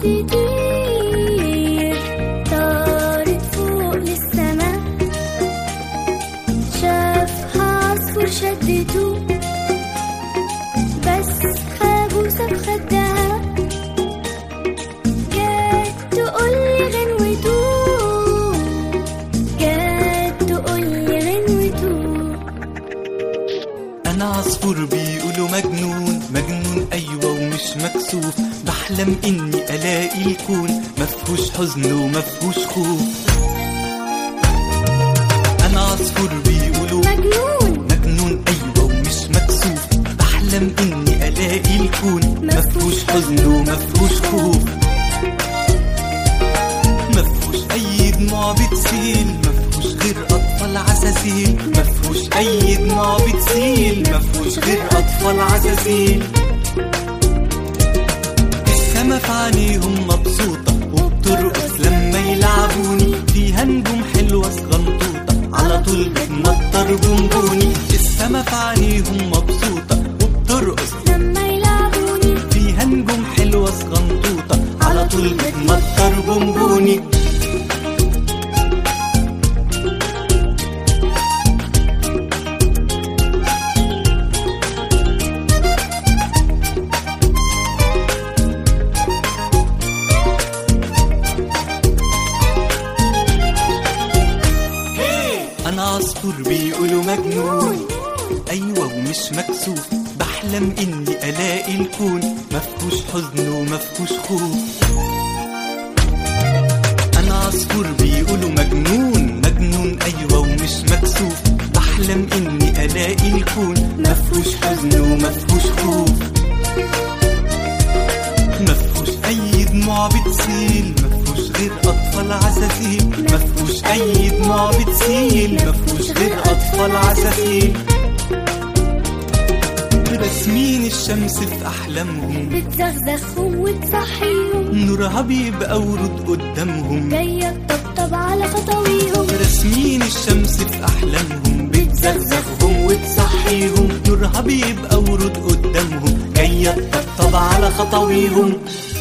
تطير طارت فوق للسما شافها عصفور شدته بس خابوسة بخدها جات تقولي غنوته جات تقولي غنوته انا عصفور بيقولوا مجنون مجنون ايوه ومش مكسوف بحلم اني الاقي الكون مفهوش حزن ومفهوش خوف انا عصفور بيقولوا مجنون مجنون ايوه ومش مكسوف بحلم اني الاقي الكون مفهوش حزن ومفهوش خوف مفهوش اي دموع بتسيل مفهوش غير اطفال عساسيل مفهوش اي دموع بتسيل مفهوش غير اطفال عساسيل السما في عينيهم مبسوطة وبترقص لما يلعبوني فيها نجوم حلوة صغنطوطة على طول بتمطر بونبوني السما في عينيهم مبسوطة وبترقص لما يلعبوني فيها نجوم حلوة صغنطوطة على طول بتمطر بونبوني أنا عصفور بيقولوا مجنون أيوة ومش مكسوف بحلم إني ألاقي الكون مفهوش حزن ومفهوش خوف أنا عصفور بيقولوا مجنون مجنون أيوة ومش مكسوف بحلم إني ألاقي الكون مفهوش حزن ومفهوش خوف مفهوش أي دموع بتسيل مفهوش غير أطفال عساسيل مفهوش أي دموع بتسيل مفهوش غير أطفال عساسيل راسمين الشمس في أحلامهم بتزغزغهم وتصحيهم نورها بيبقى ورود قدامهم جاية تطبطب على خطويهم راسمين الشمس في أحلامهم بتزغزغهم وتصحيهم نورها بيبقى ورود قدامهم جاية تطبطب على خطويهم